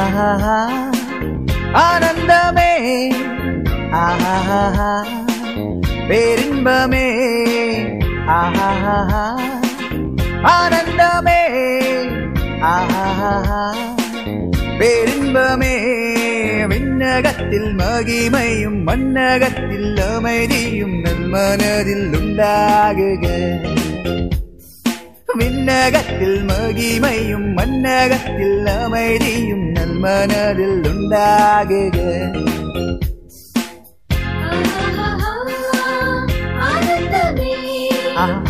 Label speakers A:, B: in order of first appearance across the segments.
A: ஆஹா ஆனந்தமே ஆஹா பேரின்பமே ஆஹா ஆனந்தமே ஆஹா பேரின்பமே விண்ணகத்தில் மகிமையும் மன்னகத்தில் அமைதியும் நல் மனதில் உண்டாகுக விண்ணகத்தில் மகிமையும் மன்னகத்தில் அமைதியும் நல் மனதில் உண்டாகுக
B: ஆனந்தமே
A: ஆஹா.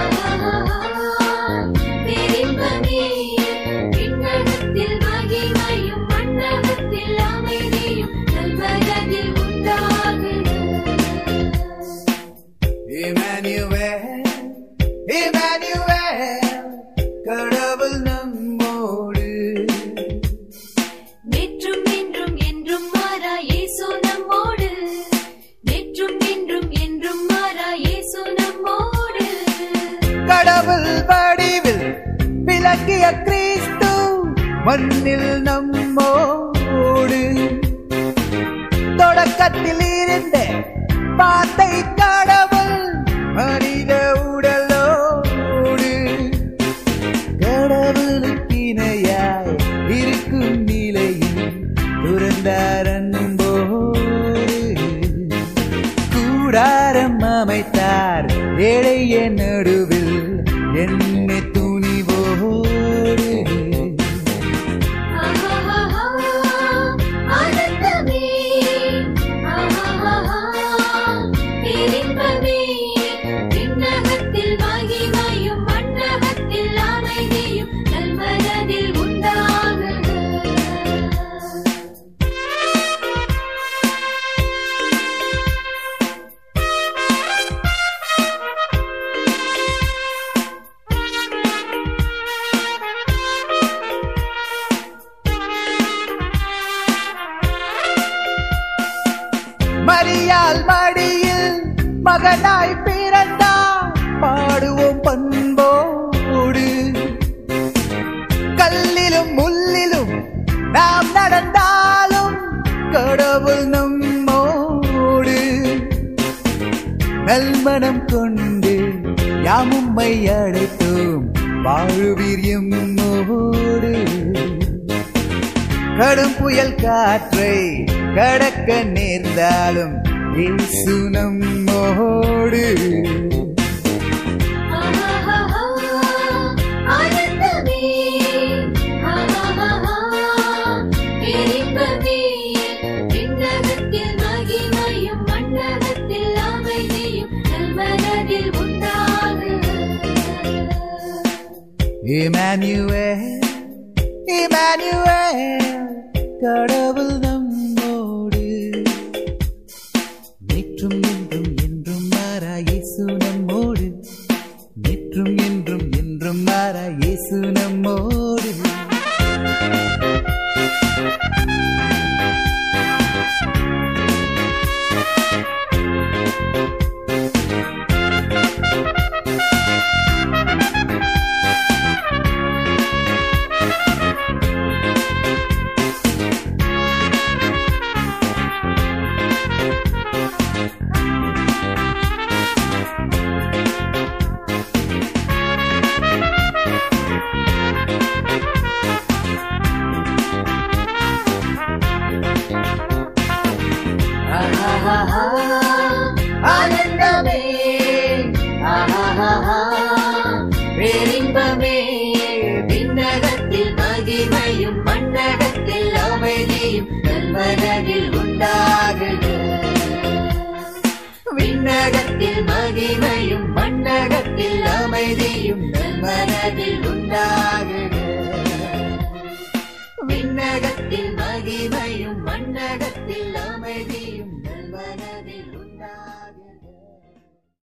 B: பேரின்பமே விண்ணகத்தில் மகிமையும் மண்ணகத்தில் அமைதியும் நல்வரதில் உண்டாகுக
A: Emmanuel, Emmanuel, கடவுள் நம்மோடு
B: நேற்றும் இன்றும் என்றும் மாறா இயேசு நம்மோடு நேற்றும் இன்றும் என்றும் மாறா இயேசு நம்மோடு
A: கடவுள் வடிவில் விளக்கிய கிறிஸ்து மண்ணில் நம்மோடு தொடக்கத்தில் இருந்த வார்த்தை கடவுள் மனித உடலோடு கடவுளுக்கு இணையாய் இருக்கும் நிலையில் துறந்தார் அன்போடு கூடாரம் அமைத்தார் ஏழைய நடுவில் என்னை துணிவோடு
B: ஆஹாஹாஹா, ஆனந்தமே ஆஹாஹாஹா, பேரின்பமே விண்ணகத்தில் மகிமையும் மண்ணகத்தில் அமைதியும் நல்மனதில் உண்டாகுக
A: மரியாள் மடியில் மகனாய் பிறந்தார் பாடுவோம் பண்போடு கல்லிலும் முள்ளிலும் நாம் நடந்தாலும் கடவுள் நம்மோடு நல்மனம் கொண்டு யாமும்மை அழைத்தோம் வாழ்வீர் எம்மோடு கடும் புயல் காற்றை கடக்க நேர்ந்தாலும் இயேசு நம்மோடு
B: ஆஹாஹாஹா, ஆனந்தமே ஆஹாஹாஹா, பேரின்பமே விண்ணகத்தில் மகிமையும் மண்ணகத்தில் அமைதியும் நல்மனதில் உண்டாகுக
A: இமானுவேல் இமானுவேல் கடவுள் நம்மோடு நேற்றும் என்றும் என்றும் மாறா இயேசு நம்மோடு நேற்றும் என்றும் என்றும் மாறா இயேசு நம்மோடு ஆஹாஹாஹா, ஆனந்தமே ஆஹாஹாஹா, பேரின்பமே விண்ணகத்தில் மகிமையும் மண்ணகத்தில் அமைதியும் நல்மனதில் உண்டாகுக விண்ணகத்தில் மகிமையும் மண்ணகத்தில் அமைதியும் நல்மனதில் உண்டாகுக விண்ணகத்தில் மகிமையும் மண்ணகத்தில் அமைதி